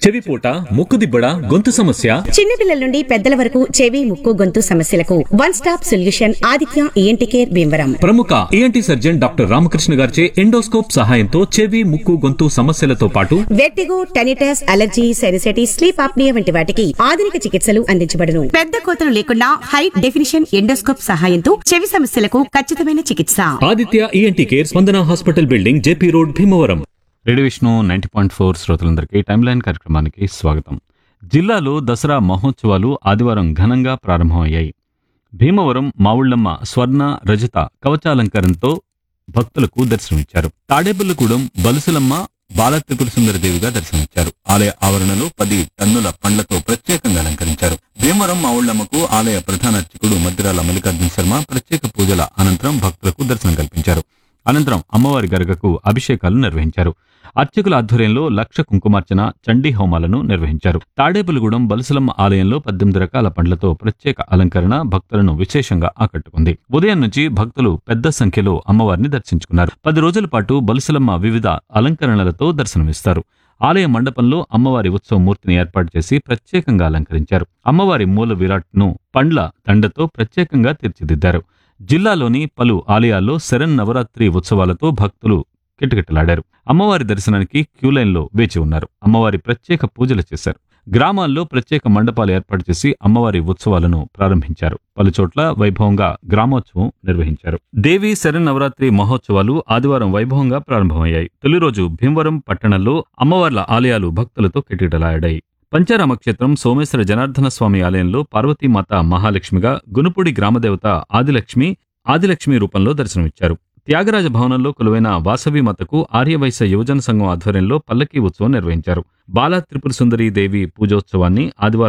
చెవిపూట ముక్కుదిబ్బడ గొంతు సమస్య చిన్నపిల్లల నుండి పెద్దల వరకు చెవి ముక్కు గొంతు సమస్యలకు one stop solution Aditya ENT care Bhimavaram ప్రముఖ ఏఎన్టీ సర్జన్ డాక్టర్ రామకృష్ణ గారిచే ఎండోస్కోప్ సహాయంతో చెవి ముక్కు గొంతు సమస్యలతో పాటు vertigo tinnitus allergy sinusitis sleep apnoea వంటి వాటికి ఆధునిక చికిత్సలు అందించబడును పెద్ద కోతలు లేకుండా హై డెఫినిషన్ ఎండోస్కోప్ సహాయంతో చెవి సమస్యలకు ఖచ్చితమైన చికిత్స Aditya ENT care Spandana hospital building JP road Bhimavaram radio Vishnu ninety point four శ్రోతలందరికీ టైమ్ లైన్ కార్యక్రమానికి స్వాగతం జిల్లాలో దసరా మహోత్సవాలు ఆదివారం ఘనంగా ప్రారంభమయ్యాయి భీమవరం మావుళ్లమ్మ స్వర్ణ రజత కవచాలంకరణతో భక్తులకు దర్శనమిచ్చారు తాడేపల్లిగూడెం బలుసులమ్మ బాలత్రిపుర సుందరదేవిగా దర్శనమిచ్చారు ఆలయ ఆవరణలో పది టన్నుల పండ్లతో ప్రత్యేకంగా అలంకరించారు భీమవరం మావుళ్లమ్మకు ఆలయ ప్రధాన అర్చకుడు మద్దిరాల మల్లికార్జున శర్మ ప్రత్యేక పూజల అనంతరం భక్తులకు దర్శనం కల్పించారు అనంతరం అమ్మవారి గరగకు అభిషేకాలు నిర్వహించారు అర్చకుల ఆధ్వర్యంలో లక్ష కుంకుమార్చన చండీ హోమాలను నిర్వహించారు తాడేపల్లిగూడెం బలసలమ్మ ఆలయంలో పద్దెనిమిది రకాల పండ్లతో ప్రత్యేక అలంకరణ భక్తులను విశేషంగా ఆకట్టుకుంది ఉదయం నుంచి భక్తులు పెద్ద సంఖ్యలో అమ్మవారిని దర్శించుకున్నారు పది రోజుల పాటు బలసలమ్మ వివిధ అలంకరణలతో దర్శనమిస్తారు ఆలయ మండపంలో అమ్మవారి ఉత్సవ మూర్తిని ఏర్పాటు చేసి ప్రత్యేకంగా అలంకరించారు అమ్మవారి మూల విరాట్ను పండ్ల దండతో ప్రత్యేకంగా తీర్చిదిద్దారు జిల్లాలోని పలు ఆలయాల్లో శరణ్ నవరాత్రి ఉత్సవాలతో భక్తులు కిటకిటలాడారు అమ్మవారి దర్శనానికి క్యూలైన్లో వేచి ఉన్నారు అమ్మవారి ప్రత్యేక పూజలు చేశారు గ్రామాల్లో ప్రత్యేక మండపాలు ఏర్పాటు చేసి అమ్మవారి ఉత్సవాలను ప్రారంభించారు పలుచోట్ల వైభవంగా గ్రామోత్సవం నిర్వహించారు దేవి శరన్నవరాత్రి మహోత్సవాలు ఆదివారం వైభవంగా ప్రారంభమయ్యాయి తొలి రోజు భీమవరం పట్టణంలో అమ్మవార్ల ఆలయాలు భక్తులతో కిటకిటలాడాయి పంచారామ క్షేత్రం సోమేశ్వర జనార్దన స్వామి ఆలయంలో పార్వతీమాత మహాలక్ష్మిగా గునుపుడి గ్రామదేవత ఆదిలక్ష్మి ఆదిలక్ష్మి రూపంలో దర్శనమిచ్చారు త్యాగరాజ భవనంలో కొలువైన వాసవి మాతకు ఆర్యవైశ్య యువజన సంఘం ఆధ్వర్యంలో పల్లకీ ఉత్సవం నిర్వహించారు బాలా త్రిపుర సుందరీ దేవి పూజోత్సవాన్ని ఆదివారం